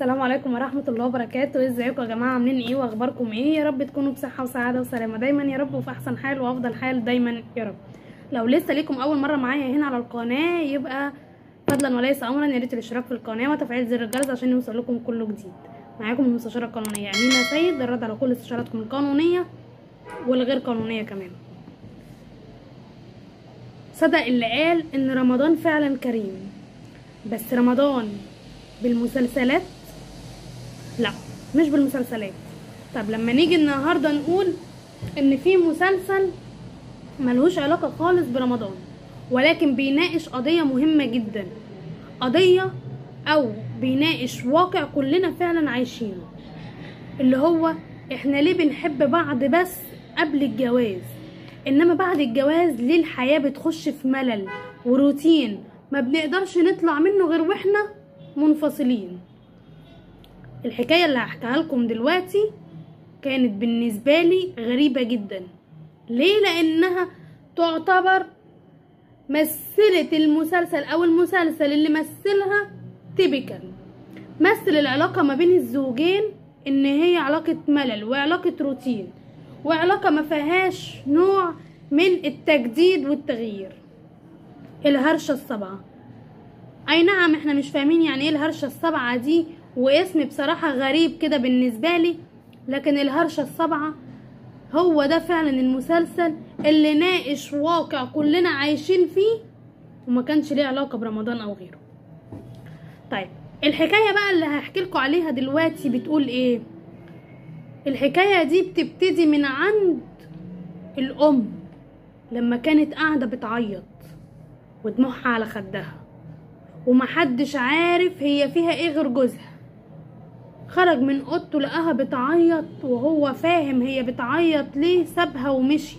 السلام عليكم ورحمة الله وبركاته ازيكم يا جماعة عاملين ايه واخباركم ايه يا رب تكونوا بصحة وسعادة وسلامة دايما يا رب وفي احسن حال وافضل حال دايما يا رب لو لسه ليكم اول مرة معايا هنا على القناة يبقى فضلا وليس امرا يا ريت الاشتراك في القناة وتفعيل زر الجرس عشان يوصل لكم كل جديد معاكم المستشارة القانونية امينة سيد الرد على كل استشاراتكم القانونية والغير قانونية كمان صدق اللي قال ان رمضان فعلا كريم بس رمضان بالمسلسلات لا مش بالمسلسلات طب لما نيجي النهارده نقول ان في مسلسل ملهوش علاقه خالص برمضان ولكن بيناقش قضيه مهمه جدا قضيه او بيناقش واقع كلنا فعلا عايشينه اللي هو احنا ليه بنحب بعض بس قبل الجواز انما بعد الجواز ليه الحياه بتخش في ملل وروتين ما بنقدرش نطلع منه غير واحنا منفصلين الحكاية اللي هحكيها لكم دلوقتي كانت بالنسبة لي غريبة جدا ليه لانها تعتبر مثلت المسلسل او المسلسل اللي مثلها تيبيكال مثل العلاقة ما بين الزوجين ان هي علاقة ملل وعلاقة روتين وعلاقة ما فيهاش نوع من التجديد والتغيير الهرشة السبعة اي نعم احنا مش فاهمين يعني ايه الهرشة السبعة دي واسم بصراحة غريب كده بالنسبة لي لكن الهرشة السبعة هو ده فعلا المسلسل اللي ناقش واقع كلنا عايشين فيه وما كانش ليه علاقة برمضان او غيره طيب الحكاية بقى اللي هحكي لكم عليها دلوقتي بتقول ايه الحكاية دي بتبتدي من عند الام لما كانت قاعدة بتعيط ودموعها على خدها ومحدش عارف هي فيها ايه غير جوزها خرج من اوضته لقاها بتعيط وهو فاهم هي بتعيط ليه سابها ومشي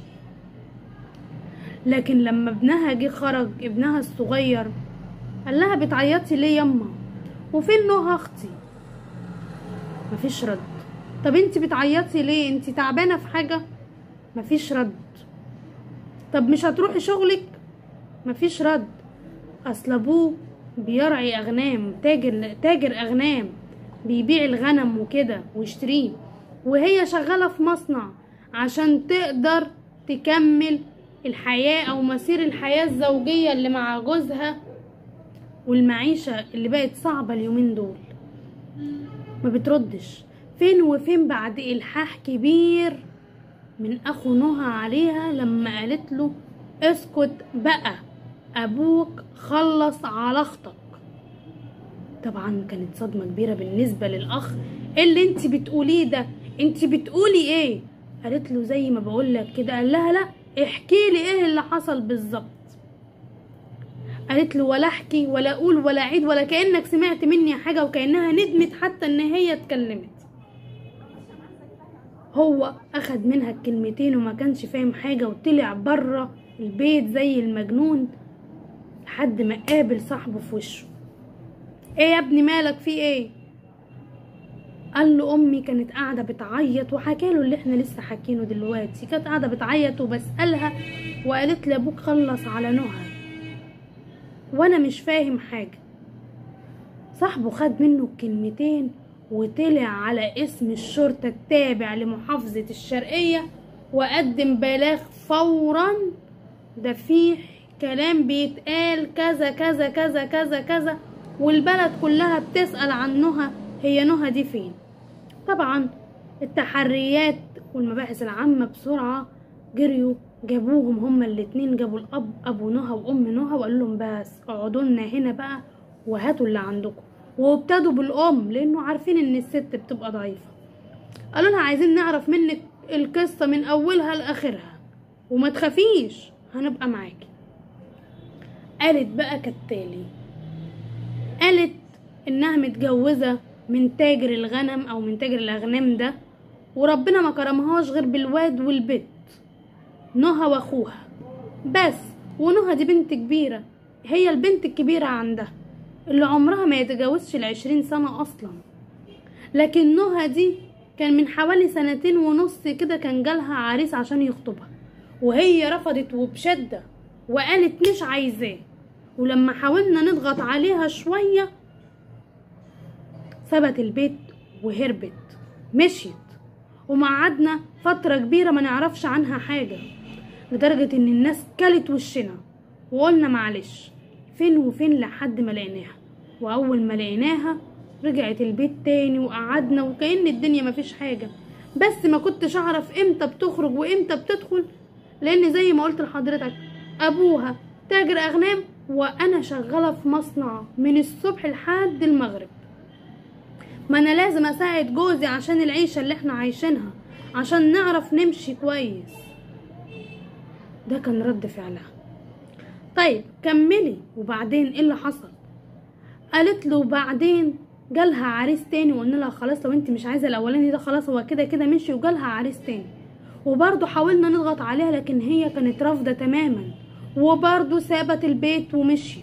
لكن لما ابنها جه خرج ابنها الصغير قال لها بتعيطي ليه يما وفين نوها اختي مفيش رد طب انت بتعيطي ليه انت تعبانه في حاجه مفيش رد طب مش هتروحي شغلك مفيش رد اصل ابوه بيرعي اغنام تاجر تاجر اغنام بيبيع الغنم وكده ويشتريه وهي شغالة في مصنع عشان تقدر تكمل الحياة او مسير الحياة الزوجية اللي مع جوزها والمعيشة اللي بقت صعبة اليومين دول ما بتردش فين وفين بعد الحاح كبير من اخو نهى عليها لما قالت له اسكت بقى ابوك خلص على اختك طبعا كانت صدمه كبيره بالنسبه للاخ إيه اللي انت بتقوليه ده انت بتقولي ايه قالت له زي ما بقول لك كده قال لها لا احكي لي ايه اللي حصل بالظبط قالت له ولا احكي ولا اقول ولا اعيد ولا كانك سمعت مني حاجه وكانها ندمت حتى ان هي اتكلمت هو اخد منها الكلمتين وما كانش فاهم حاجه وطلع بره البيت زي المجنون لحد ما قابل صاحبه في وشه ايه يا ابني مالك في ايه قال له امي كانت قاعده بتعيط وحكى له اللي احنا لسه حاكينه دلوقتي كانت قاعده بتعيط وبسالها وقالت لي ابوك خلص على نهى وانا مش فاهم حاجه صاحبه خد منه الكلمتين وطلع على اسم الشرطة التابع لمحافظة الشرقية وقدم بلاغ فورا ده فيه كلام بيتقال كذا كذا كذا كذا كذا والبلد كلها بتسأل عن نهى هي نهى دي فين طبعا التحريات والمباحث العامة بسرعة جريوا جابوهم هما الاتنين جابوا الأب أبو نهى وأم نهى وقالوا لهم بس اقعدوا لنا هنا بقى وهاتوا اللي عندكم وابتدوا بالأم لأنه عارفين إن الست بتبقى ضعيفة قالوا لها عايزين نعرف منك القصة من أولها لآخرها وما تخافيش هنبقى معاكي قالت بقى كالتالي قالت انها متجوزة من تاجر الغنم او من تاجر الاغنام ده وربنا ما كرمهاش غير بالواد والبت نهى واخوها بس ونهى دي بنت كبيرة هي البنت الكبيرة عندها اللي عمرها ما يتجاوزش العشرين سنة اصلا لكن نهى دي كان من حوالي سنتين ونص كده كان جالها عريس عشان يخطبها وهي رفضت وبشدة وقالت مش عايزاه ولما حاولنا نضغط عليها شوية سابت البيت وهربت مشيت ومقعدنا فترة كبيرة ما نعرفش عنها حاجة لدرجة ان الناس كلت وشنا وقلنا معلش فين وفين لحد ما لقيناها واول ما لقيناها رجعت البيت تاني وقعدنا وكأن الدنيا مفيش حاجة بس ما كنتش اعرف امتى بتخرج وامتى بتدخل لان زي ما قلت لحضرتك ابوها تاجر اغنام وانا شغالة في مصنع من الصبح لحد المغرب ما انا لازم اساعد جوزي عشان العيشة اللي احنا عايشينها عشان نعرف نمشي كويس ده كان رد فعلها طيب كملي وبعدين ايه اللي حصل قالت له بعدين جالها عريس تاني وقلنا لها خلاص لو انت مش عايزه الاولاني ده خلاص هو كده كده مشي وجالها عريس تاني وبرضه حاولنا نضغط عليها لكن هي كانت رافضه تماما وبرضه سابت البيت ومشيت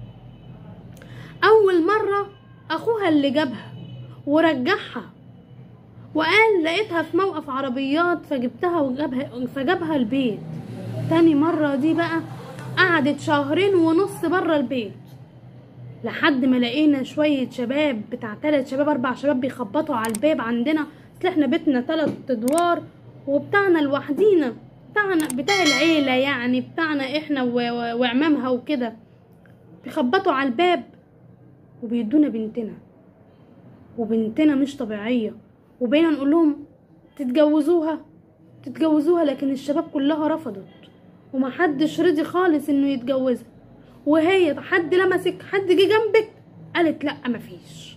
اول مره اخوها اللي جابها ورجعها وقال لقيتها في موقف عربيات فجبتها وجابها فجابها البيت تاني مرة دي بقى قعدت شهرين ونص بره البيت لحد ما لقينا شوية شباب بتاع تلات شباب أربع شباب بيخبطوا على الباب عندنا أصل احنا بيتنا تلات أدوار وبتاعنا لوحدينا بتاعنا بتاع العيلة يعني بتاعنا احنا و- و- وعمامها وكده بيخبطوا على الباب وبيدونا بنتنا وبنتنا مش طبيعية وبقينا نقول لهم تتجوزوها تتجوزوها لكن الشباب كلها رفضت ومحدش رضي خالص انه يتجوزها وهي حد لمسك حد جه جنبك قالت لا مفيش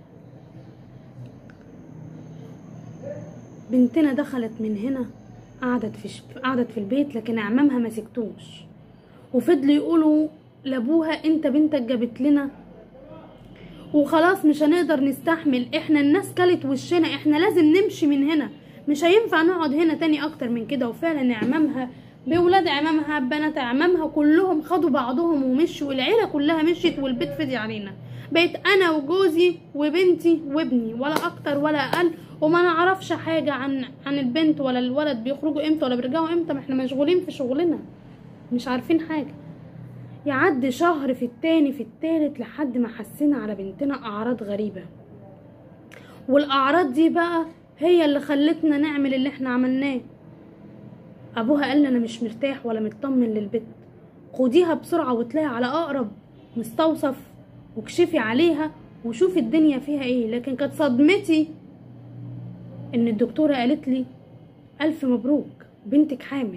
بنتنا دخلت من هنا قعدت في ش... قعدت في البيت لكن اعمامها ما سكتوش وفضلوا يقولوا لابوها انت بنتك جابت لنا وخلاص مش هنقدر نستحمل احنا الناس كلت وشنا احنا لازم نمشي من هنا مش هينفع نقعد هنا تاني اكتر من كده وفعلا اعمامها بولاد عمامها بنات عمامها كلهم خدوا بعضهم ومشوا والعيله كلها مشيت والبيت فضي علينا بقيت انا وجوزي وبنتي وابني ولا اكتر ولا اقل وما نعرفش حاجه عن عن البنت ولا الولد بيخرجوا امتى ولا بيرجعوا امتى ما احنا مشغولين في شغلنا مش عارفين حاجه يعدي شهر في التاني في التالت لحد ما حسينا على بنتنا اعراض غريبه والاعراض دي بقى هي اللي خلتنا نعمل اللي احنا عملناه ابوها قال لي انا مش مرتاح ولا مطمن للبت خديها بسرعه وتلاقي على اقرب مستوصف وكشفي عليها وشوفي الدنيا فيها ايه لكن كانت صدمتي ان الدكتوره قالت لي الف مبروك بنتك حامل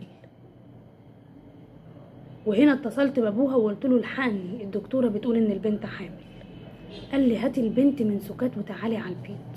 وهنا اتصلت بابوها وقلت له الحقني الدكتوره بتقول ان البنت حامل قال لي هاتي البنت من سكات وتعالي على البيت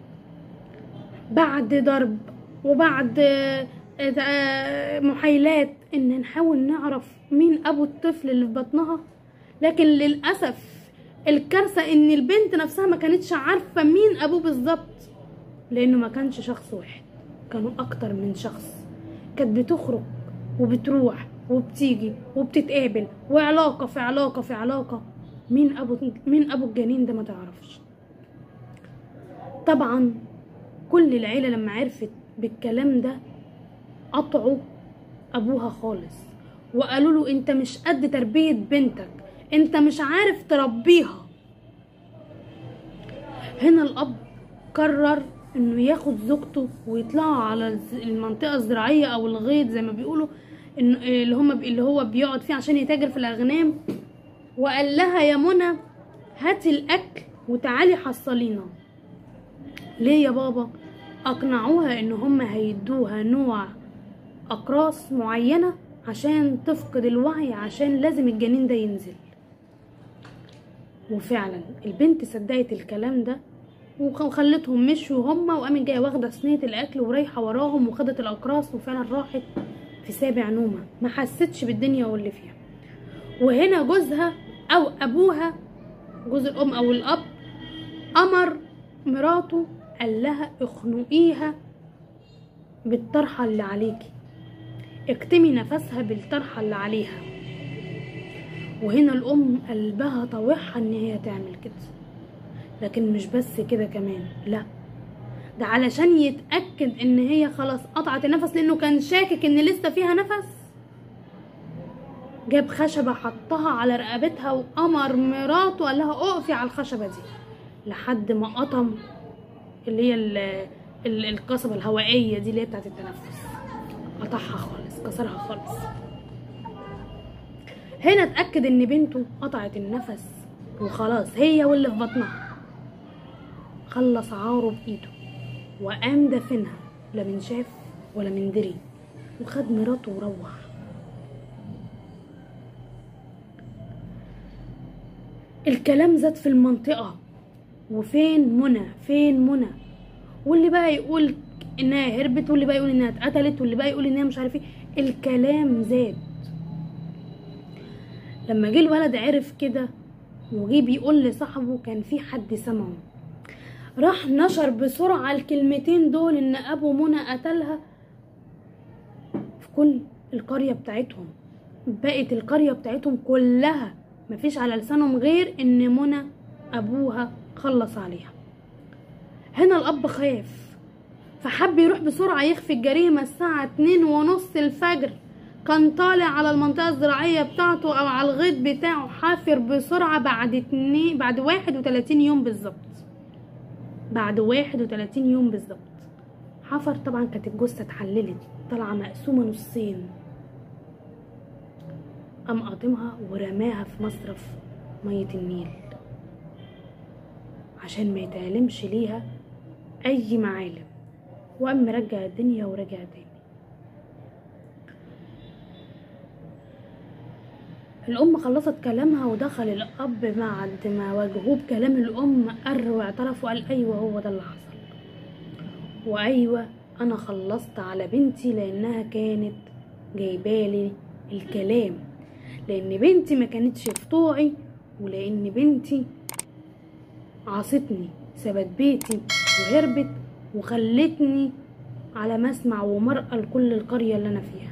بعد ضرب وبعد آه، آه، محايلات ان نحاول نعرف مين ابو الطفل اللي في بطنها لكن للاسف الكارثه ان البنت نفسها ما كانتش عارفه مين ابوه بالظبط لانه ما كانش شخص واحد كانوا اكتر من شخص كانت بتخرج وبتروح وبتيجي وبتتقابل وعلاقه في علاقه في علاقه مين ابو مين ابو الجنين ده ما تعرفش طبعا كل العيله لما عرفت بالكلام ده قطعوا ابوها خالص وقالوا له انت مش قد تربيه بنتك انت مش عارف تربيها هنا الاب قرر انه ياخد زوجته ويطلعوا على الز- المنطقه الزراعيه او الغيط زي ما بيقولوا إن اللي هم اللي هو بيقعد فيه عشان يتاجر في الاغنام وقال لها يا منى هاتي الاكل وتعالي حصلينا ليه يا بابا اقنعوها ان هم هيدوها نوع اقراص معينه عشان تفقد الوعي عشان لازم الجنين ده ينزل وفعلا البنت صدقت الكلام ده وخ- وخلتهم مشوا هما وقامت جايه واخده صينيه الاكل ورايحه وراهم وخدت الاقراص وفعلا راحت في سابع نومه ما حستش بالدنيا واللي فيها وهنا جوزها او ابوها جوز الام او الاب امر مراته قال لها اخنقيها بالطرحه اللي عليكي اكتمي نفسها بالطرحه اللي عليها وهنا الام قلبها طاوعها ان هي تعمل كده لكن مش بس كده كمان لا ده علشان يتاكد ان هي خلاص قطعت النفس لانه كان شاكك ان لسه فيها نفس جاب خشبه حطها على رقبتها وامر مراته قال لها اقفي على الخشبه دي لحد ما قطم اللي هي ال- ال- القصبة الهوائية دي اللي هي بتاعت التنفس قطعها خالص كسرها خالص هنا اتأكد ان بنته قطعت النفس وخلاص هي واللي في بطنها خلص عاره بإيده وقام دفنها لا من شاف ولا من دري وخد مراته وروح الكلام زاد في المنطقة وفين منى فين منى واللي بقى يقول انها هربت واللي بقى يقول انها اتقتلت واللي بقى يقول انها مش عارف ايه الكلام زاد لما جه الولد عرف كده وجه بيقول لصاحبه كان في حد سمعه راح نشر بسرعة الكلمتين دول ان ابو منى قتلها في كل القرية بتاعتهم بقت القرية بتاعتهم كلها مفيش على لسانهم غير ان منى ابوها خلص عليها هنا الاب خاف فحب يروح بسرعة يخفي الجريمة الساعة اتنين ونص الفجر كان طالع على المنطقة الزراعية بتاعته او على الغيط بتاعه حافر بسرعة بعد اتنين بعد واحد وتلاتين يوم بالظبط بعد واحد وتلاتين يوم بالظبط حفر طبعا كانت الجثة اتحللت طالعة مقسومة نصين قام قاطمها ورماها في مصرف مية النيل عشان ما يتعلمش ليها أي معالم وقام مرجع الدنيا ورجع تاني الأم خلصت كلامها ودخل الأب بعد ما واجهوه بكلام الأم قر واعترف وقال أيوة هو ده اللي حصل وأيوة أنا خلصت على بنتي لأنها كانت جايبالي الكلام لأن بنتي ما كانتش في طوعي ولأن بنتي عاصتني سابت بيتي وهربت وخلتني على مسمع ومرأة لكل القرية اللي أنا فيها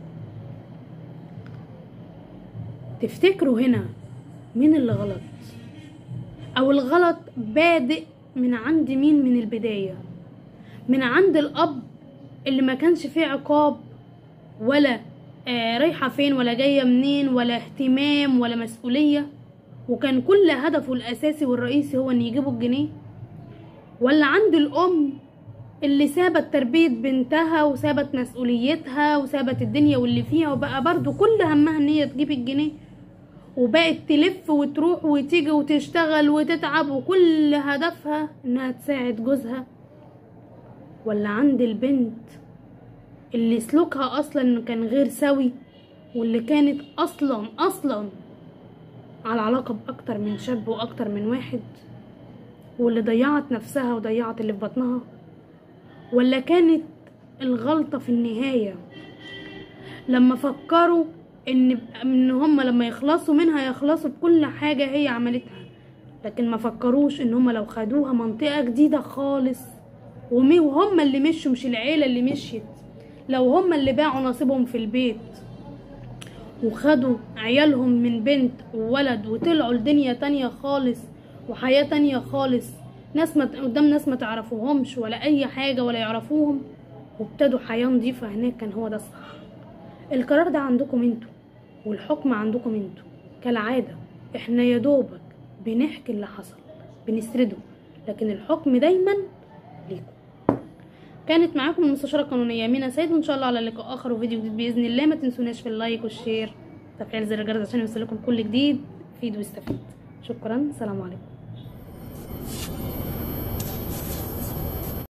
تفتكروا هنا مين اللي غلط أو الغلط بادئ من عند مين من البداية من عند الأب اللي ما كانش فيه عقاب ولا آه رايحة فين ولا جاية منين ولا اهتمام ولا مسؤولية وكان كل هدفه الأساسي والرئيسي هو إن يجيبوا الجنيه ولا عند الأم اللي سابت تربية بنتها وسابت مسؤوليتها وسابت الدنيا واللي فيها وبقى برضو كل همها إن هي تجيب الجنيه وبقت تلف وتروح وتيجي وتشتغل وتتعب وكل هدفها إنها تساعد جوزها ولا عند البنت اللي سلوكها اصلا كان غير سوي واللي كانت اصلا اصلا على علاقة باكتر من شاب واكتر من واحد واللي ضيعت نفسها وضيعت اللي في بطنها ولا كانت الغلطة في النهاية لما فكروا ان ان هم لما يخلصوا منها يخلصوا بكل حاجة هي عملتها لكن ما فكروش ان هم لو خدوها منطقة جديدة خالص ومي- وهم اللي مشوا مش العيلة اللي مشيت لو هم اللي باعوا نصيبهم في البيت وخدوا عيالهم من بنت وولد وطلعوا لدنيا تانية خالص وحياة تانية خالص ناس ما قدام ناس ما تعرفوهمش ولا اي حاجة ولا يعرفوهم وابتدوا حياة نظيفة هناك كان هو ده الصح القرار ده عندكم انتوا والحكم عندكم انتوا كالعادة احنا يا دوبك بنحكي اللي حصل بنسرده لكن الحكم دايما ليكم كانت معاكم المستشارة القانونية أمينة سيد وإن شاء الله على لقاء آخر وفيديو جديد بإذن الله ما تنسوناش في اللايك والشير تفعيل زر الجرس عشان يوصلكم كل جديد فيد ويستفيد شكرا سلام عليكم